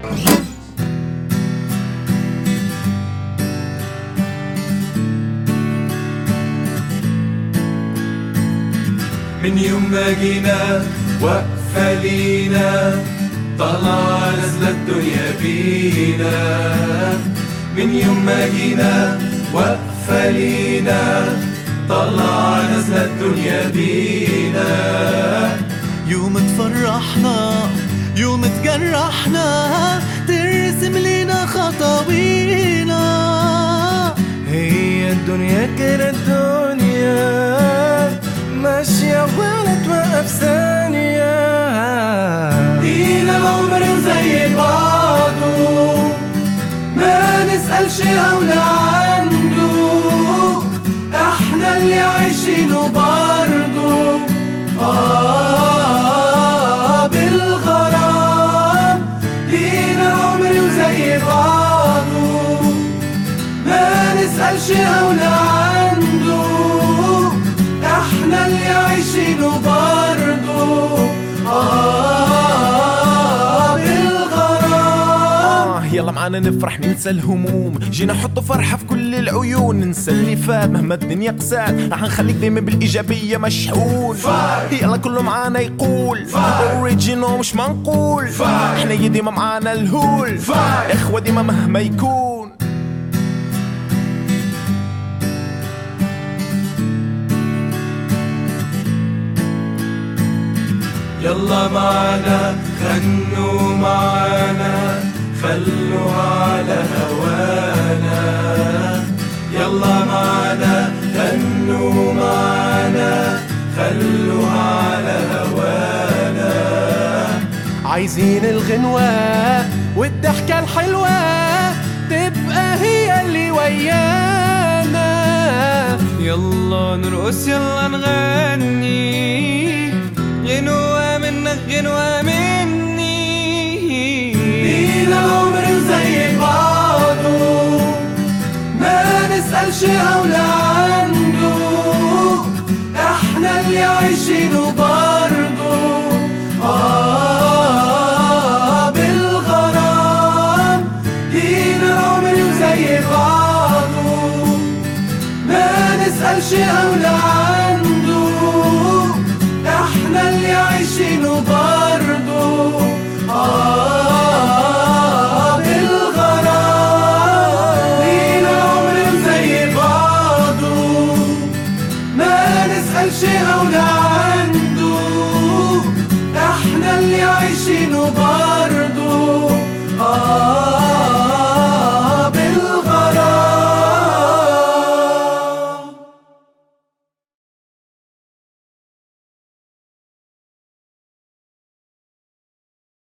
من يوم ما جينا وقفة لينا طلع نزل الدنيا بينا من يوم ما جينا وقفة لينا طلع نزل الدنيا بينا يوم تفرحنا يوم تجرحنا ترسم لينا خطاوينا هي الدنيا كده الدنيا ماشية ولا توقف ثانية لينا العمر زي بعضه ما نسألش أولى عنده احنا اللي عايشينه برضه آه بالغرام لينا العمر وزي بعضه ما نسألش أولى عنده احنا اللي عايشينه برضه آه بالغرام آه يلا معانا نفرح ننسى الهموم جينا نحط فرحة في كل العيون ننسى اللي فات مهما الدنيا قسات راح نخليك دايما بالإيجابية مشحون يلا كله معانا يقول اوريجينال مش منقول احنا يا ديما معانا الهول اخوة ديما مهما يكون يلا معنا غنوا معنا خلوا على هوانا يلا معنا غنوا معنا خلوا على هوانا عايزين الغنوة والضحكة الحلوة تبقى هي اللي ويانا يلا نرقص يلا نغني غنوة منك غنوة مني لينا العمر زي بعضه ما نسألش أولى عنده احنا اللي عايشينه برضه آه بالغرام لينا العمر زي بعضه ما نسألش أولى عنده احنا اللي عايشينه برضه آه بالغرام لينا عمر زي بعضه ما نسألش أولى عنده احنا اللي عايشينه برضه آه